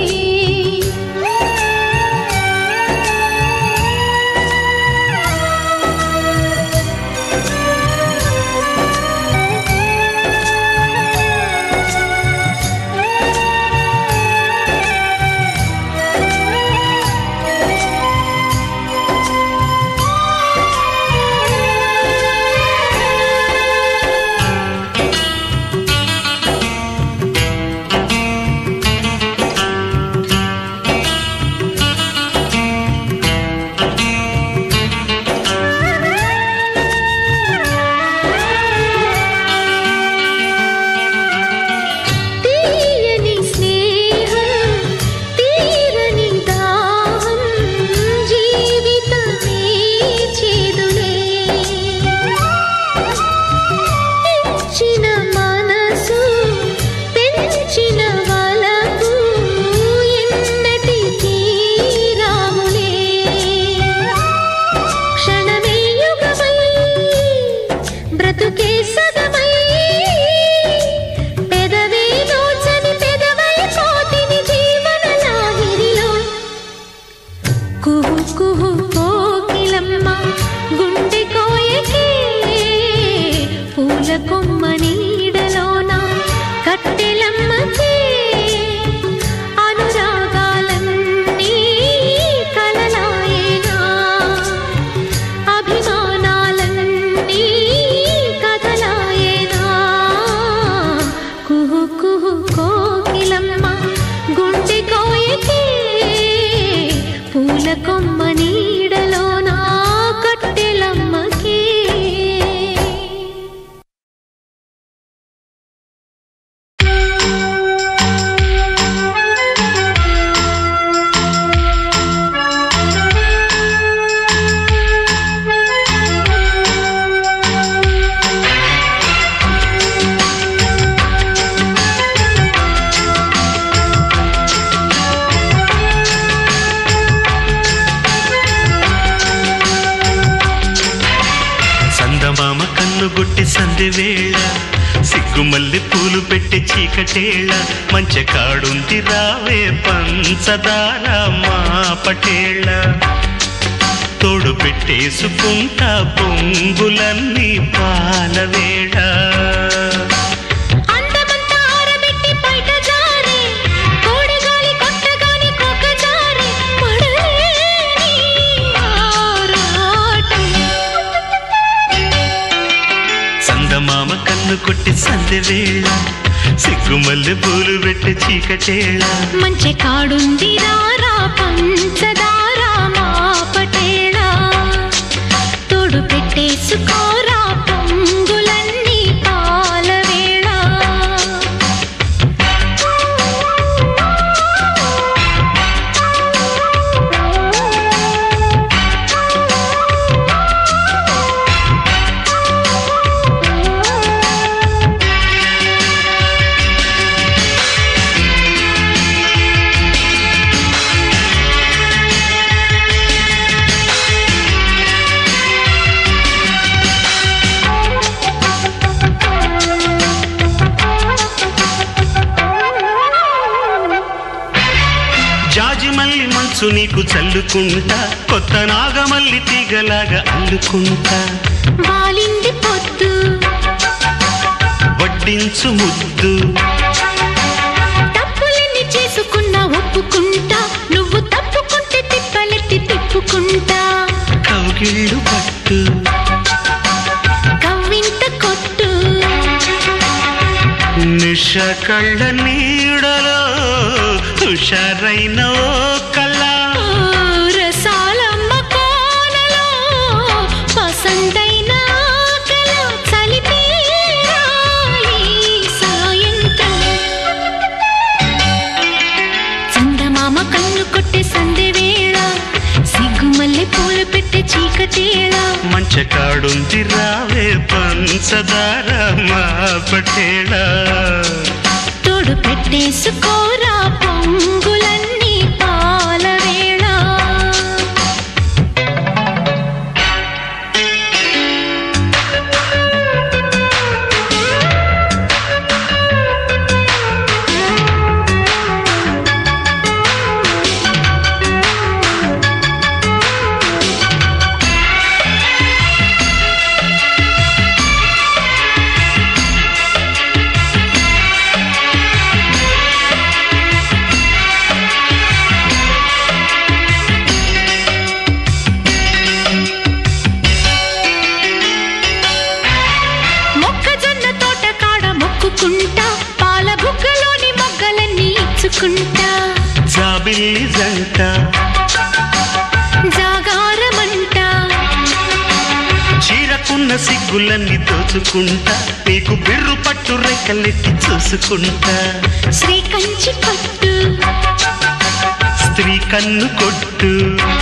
తీయని స్నేహం తీరని దాహం జీవితమే చేదులే ఇచ్చిన మనసు పెంచిన వలకు ఎన్నటికీ రాములే క్షణమే యుగమై బ్రతుకే సగమై పెదవే నోచని పెదవై పోతిని జీవన లాహిరిలో కుహు కుహు కోకిలమ్మ గుండె కోయకే పూల కొమ్మ నీడలోన కట్టెలమ్మకే అనురాగాలన్నీ కలలాయేనా అభిమానాలన్నీ కథలాయేనా కుహు కుహు కోకిలమ్మ కొమ్మ నీడలో నా కట్టెలమ్మకి సందమామ కన్నుగొట్టి సంధి వేళ సిగ్గుమల్లి పూలు పెట్టి చీకటేళ మంచ కాడుంది రావే పంచదార మా పటేళ తోడు పెట్టేసుకుంటా పొంగులన్నీ పాలవేళ అందమంతా ఆరబెట్టి బయట జారే కోడిగాలి కొట్టగానే కొక్క జారే పడలేని ఆరాటం సందమామ కన్ను కొట్టి సంధి వేళ సిగ్గుమల్లి పూలు పెట్టి చీకటేళ మంచి కాడుంది రారా పంచదార మా పటేళ తోడు పెట్టేసుకోరా పొంగులన్నీ పాలవేళ జాజి మల్లి మంచు నీకు చల్లుకుంటా కొత్త నాగమల్లి తీగలాగా అల్లుకుంటా వాలింది పొద్దు వడ్డించు ముద్దు తప్పులన్నీ చేసుకున్నా ఒప్పుకుంటా నువ్వు తప్పుకుంటే తిప్పలెత్తి తిప్పుకుంటా కౌగిళ్ళు పట్టు కవ్వింత కొట్టు నిష కళ్ళ నీడలో హుషారైన ఓ కళ ఓ రసాలమ్మ కోనలో పసందైన ఆకలో చలిపేరాయి సాయంత్రం చందమామ కన్ను కొట్టే సందె వేళ సిగ్గుమల్లె పూలు పెట్టే చీకటేళ మంచ కాడుంది రావే పంచదార మా పటేళ తోడు పెట్టేసుకోరా పొంగులన్నీ పాలవేళ మొక్కజొన్న తోట కాడ మొక్కుకుంటా పాల బుగ్గలోని మొగ్గలన్నీ ఇచ్చుకుంటా జాబిల్లి జంట జాగారమంటా చీరకున్న సిగ్గులన్నీ దోచుకుంటా నీకు బిర్రు పట్టు రెక్కలెట్టి చూసుకుంటా శ్రీ కంచి పట్టు స్త్రీ కన్ను కొట్టు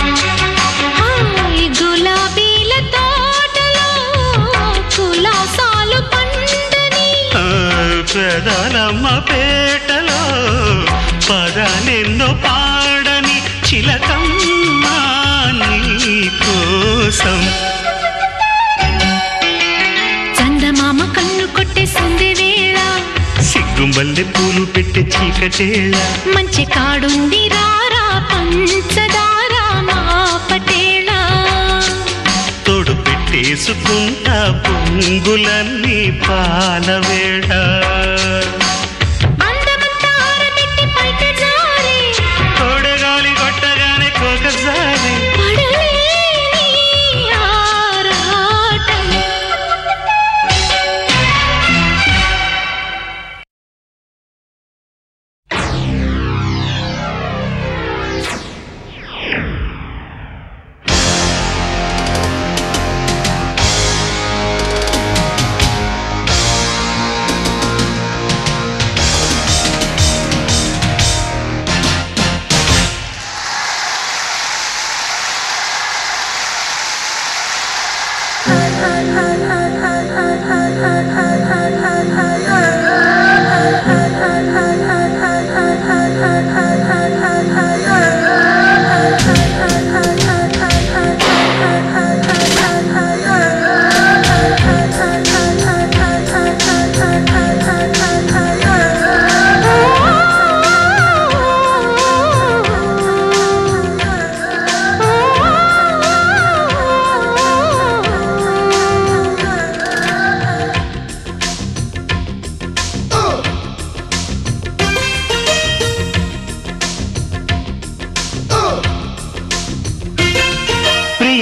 హాయ్ గులాబీల తోటలో కులాసాలు పండని ఆ, పెదాలమ్మ పేటలో పదాలెన్నో పాడని చిలకమ్మ నీ కోసం చందమామ కన్ను కొట్టే సందె వేళ సిగ్గుమల్లె పూలు పెట్టి చీకటేళ మంచి కాడుంది రారా పంచదార మా పటేళ తోడు పెట్టేసుకుంటా పొంగులన్నీ పాలవేళ అందమంతా ఆరబెట్టి బయట జారే తోడగాలి కొట్టగానే కోకసారి పడలేని ఆరాటం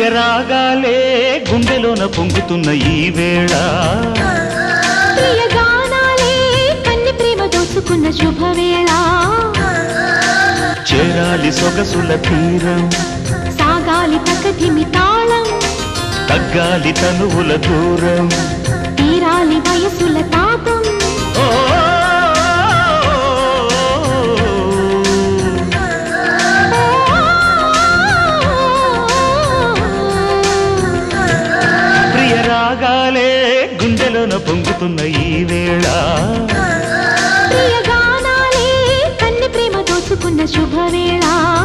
రాగాలే గుండెలోన పొంగుతున్న ఈ వేళ ప్రియ గానాలే కన్ని ప్రేమ దోచుకున్న శుభవేళ చేరాలి సొగసుల తీరం సాగాలి తకధిమి తాళం తగ్గాలి తనువుల దూరం తీరాలి వయసుల తాపం ఓ ప్రియ రాగాలే గుండెలోన పొంగుతున్న ఈ వేళ ప్రియ గానాలే కన్ని ప్రేమ దోచుకున్న శుభవేళ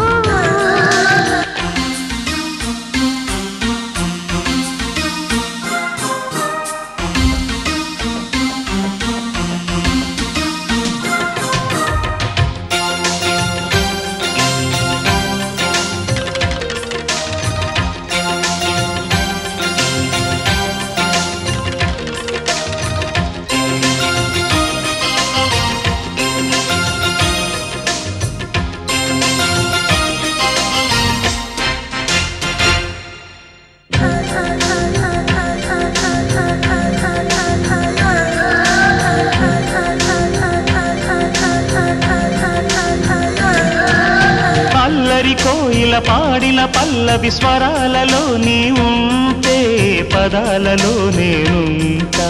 అల్లరి కోయిల పాడిన పల్లవి స్వరాలలో నీ ఉంటే పదాలలో నేనుంటా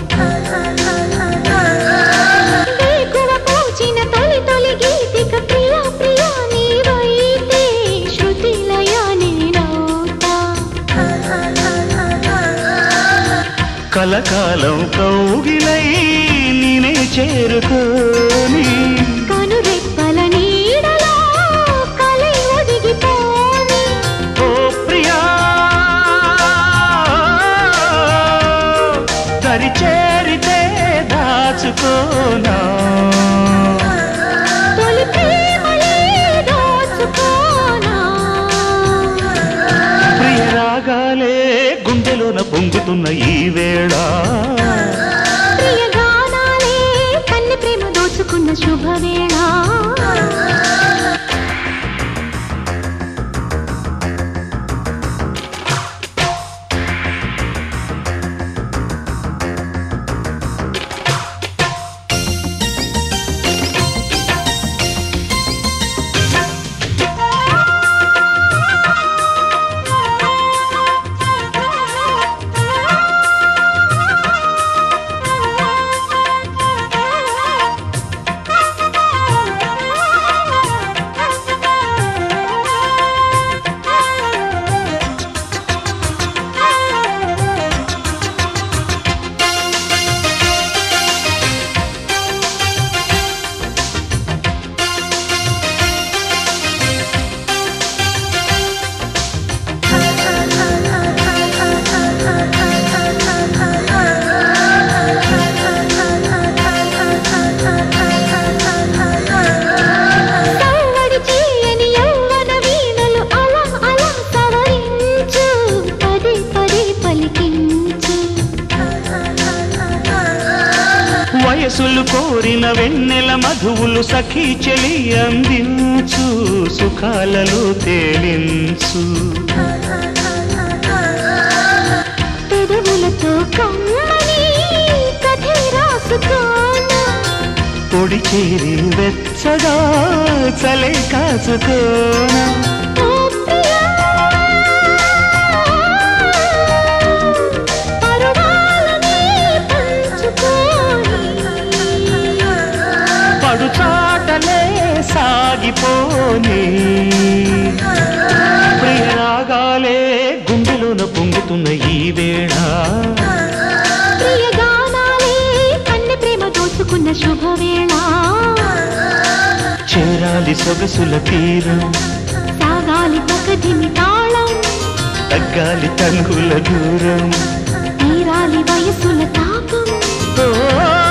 వేకువ పూచిన తొలి తొలి గీతిక ప్రియ ప్రియ నీవైతే శృతిలయ నేనవుతా కలకాలం కౌగిలై నేనే చేరుకోని కనురెప్పల నీడలో కలై ఒదిగిపోని ఓ ప్రియా దరి చేరితే దాచుకోనా తొలి ప్రేమలే దోచుకోనా ప్రియ రాగాలే గుండెలోన పొంగుతున్న ఈ వేళ ప్రియ గానాలే కన్ని ప్రేమ దోచుకున్న శుభవేళ సవ్వడి చేయని యవ్వన వీణలు అలా అలా సవరించు పదే పదే పలికించు వయసులు కోరిన వెన్నెల మధువులు సఖీ చెలి అందించు సుఖాలలో తేలించు పెదవులతో కమ్మని కథే రాసుకోనా పొడి చేరి వెచ్చగా చలే కాచుకోనా ఓ ప్రియా పరువాలని పంచుకోని పడు చాటలే సాగిపోని ప్రియ రాగాలే గుండెలోన పొంగుతున్న ఈ వేళ ప్రియ గానాలే కన్నె ప్రేమ దోచుకున్న శుభవేళ చేరాలి సొగసుల తీరం సాగాలి పకదిమి తాళం తగ్గాలి తనుగుల దూరం తీరాలి వయసుల తాపం ఓ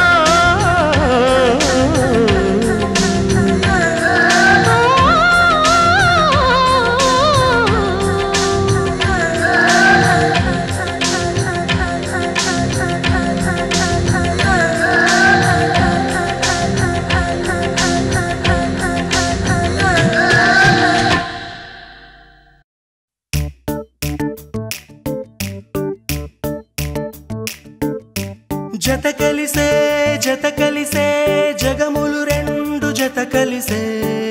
జత కలిసే జత కలిసే జగములు రెండు జత కలిసే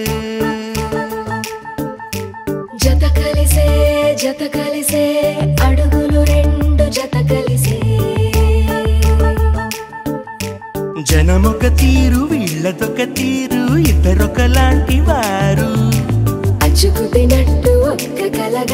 జత కలిసే జత కలిసే అడుగులు రెండు జత కలిసే జనమొక తీరు వీళ్ళదొక తీరు ఇద్దరొకలాంటి వారు అచ్చుకు తినట్టు ఒక్క కలగా